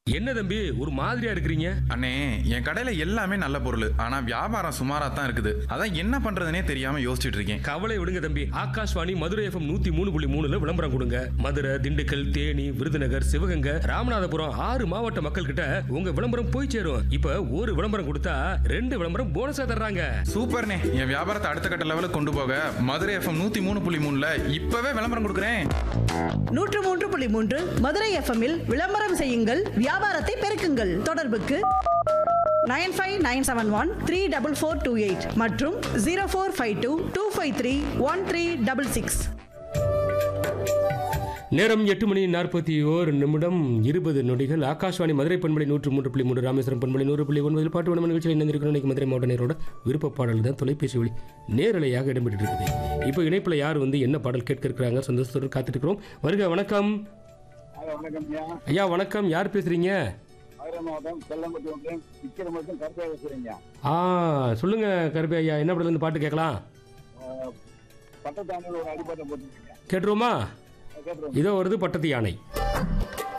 என்ன தம்பி ஒரு மாதிரியா இருக்கிறீங்க அண்ணே என் கடையில எல்லாமே நல்ல பொருள் ஆனா வியாபாரம் சுமாரா தான் இருக்குது அதான் என்ன பண்றதுனே தெரியாம யோசிச்சுட்டு இருக்கேன் கவலை விடுங்க தம்பி ஆகாஷ்வாணி மதுரை எஃப்எம் நூத்தி மூணு புள்ளி மூணுல விளம்பரம் கொடுங்க மதுரை திண்டுக்கல் தேனி விருதுநகர் சிவகங்கை ராமநாதபுரம் ஆறு மாவட்ட மக்கள் கிட்ட உங்க விளம்பரம் போய் சேரும் இப்ப ஒரு விளம்பரம் கொடுத்தா ரெண்டு விளம்பரம் போனஸா தர்றாங்க சூப்பர்ண்ணே என் வியாபாரத்தை அடுத்த கட்ட லெவலுக்கு கொண்டு போக மதுரை எஃப்எம் நூத்தி மூணு புள்ளி மூணுல இப்பவே விளம்பரம் கொடுக்குறேன் நூற்று மூன்று புள்ளி மூன்று மதுரை எஃப்எம்மில் விளம்பரம் செய்யுங்கள் வியாபாரத்தை பெருக்குங்கள் தொடர்புக்கு nine five nine seven one three double four two eight மற்றும் zero four five two two five three one three double six நேரம் எட்டு மணி நாற்பத்தி ஓரு நிமிடம் இருபது நொடிகள் ஆகாஷ்வாணி மதுரை பண்பலை நூற்று மூன்று புள்ளி மூன்று ராமேஸ்வரம் பண்பலை நூறு புள்ளி ஒன்பதில் பாட்டு வனம் நிகழ்ச்சியில் இணைந்திருக்கிறோம் இன்னைக்கு மதுரை மாவட்ட நேரோட விருப்ப பாடல் தான் தொலைபேசி வழி நேரலையாக இடம்பெற்று இருக்குது இப்போ இணைப்பில் யார் வந்து என்ன பாடல் கேட்க இருக்கிறாங்க சந்தோஷத்தோடு காத்துட்டு இருக்கிறோம் வருக வணக்கம் வணக்கம் ஐயா ஐயா வணக்கம் யார் பேசுறீங்க மதுரை மாவட்டம் செல்லம்பட்டி ஒன்றியம் சிக்கிற மட்டும் கருத்தாக பேசுறீங்க ஆ சொல்லுங்க கருப்பை ஐயா என்ன படத்துல இருந்து பாட்டு கேட்கலாம் பட்டத்தாண்டில் ஒரு அடிப்பட்டை போட்டுருக்கீங்க கேட்டுருவோமா கேட்டுருவோம் இதோ வருது பட்டத்து யானை